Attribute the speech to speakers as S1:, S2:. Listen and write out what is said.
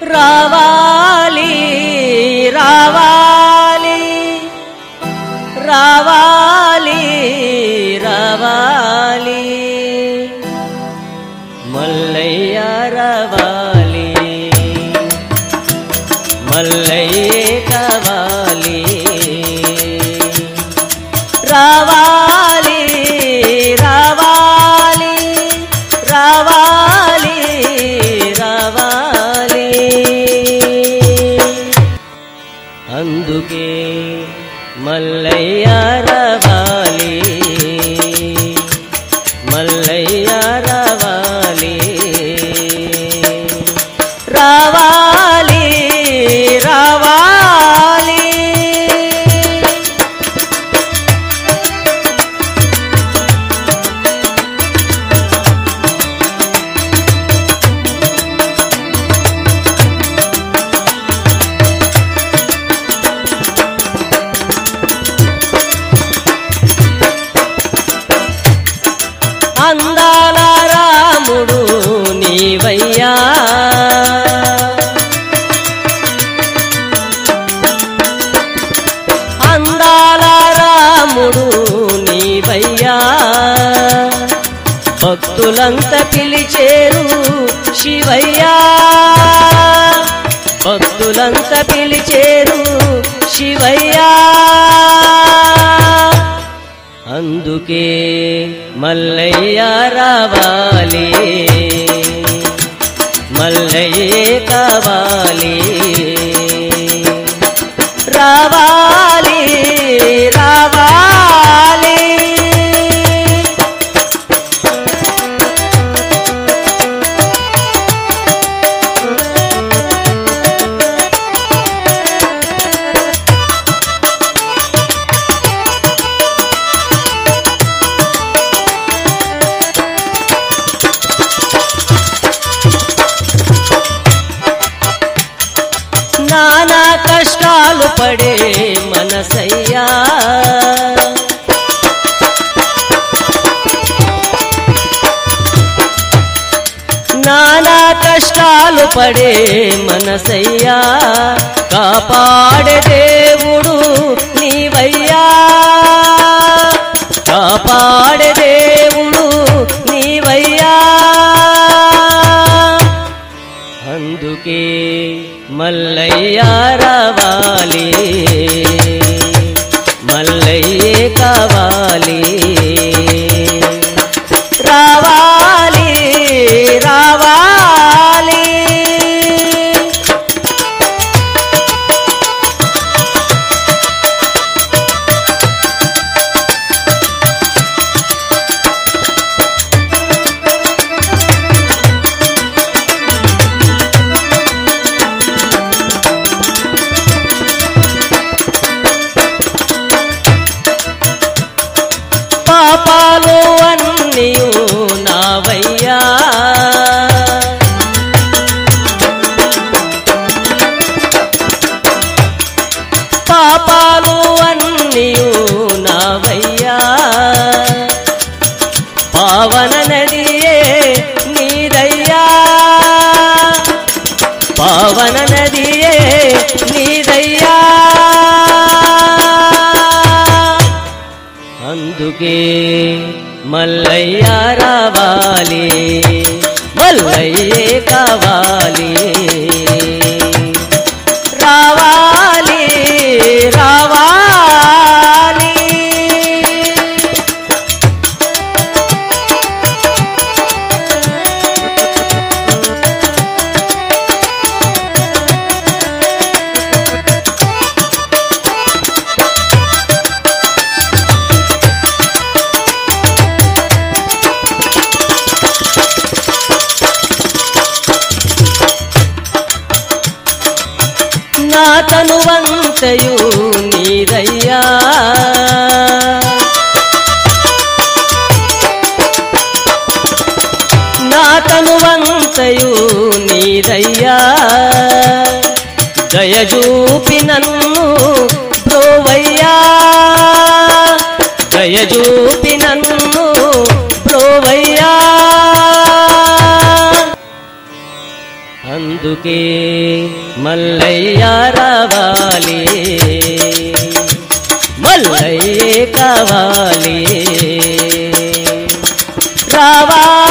S1: రావాలి రావాలి రావాలి రావాలి మల్లయ్య రావాలి మల్లయ్యే కావాలి రావాలి రావాలి రావాలి రావాలి అందుకే మల్లయ్య రావాలి మల్లయ్య రావాలి రావాలి రావాలి అందాల రాముడు నీవయ్యా అందాల రాముడు నీవయ్యా భక్తులంత పిలిచేరు శివయ్యా భక్తులంత పిలిచేరు శివయ్యా అందుకే మల్లయ్య రావాలి మల్లయ్యే కావాలి రావాలి రావాలి నానా కష్టాలు పడే మనసయ్యా నానా కష్టాలు పడే మనసయ్యా కాపాడే దేవుడు నీవయ్యా కాపాడే దేవుడు నీవయ్యా అందుకే మల్లయ్య రావాలి మల్లయ్యే కావాలి రావాలి రావాలి పాపాలు అన్నీయు నావయ్యా పాపాలు అన్నీయు నావయ్యా పావన నదియే నీదయ్యా పావన నదియే నీదయ్యా అందుకే మల్లయ్య రావాలి మల్లయ్యే కావాలి రావాలి రావాలి నా తనువంతయు నీదయ్యా నా తనువంతయు నీదయ్యా దయజూపి నన్ను బ్రోవయ్యా దయజూపి నన్ను బ్రోవయ్యా అందుకే మల్లయ్య రావాలి మల్లయ్యే కావాలి రావాలి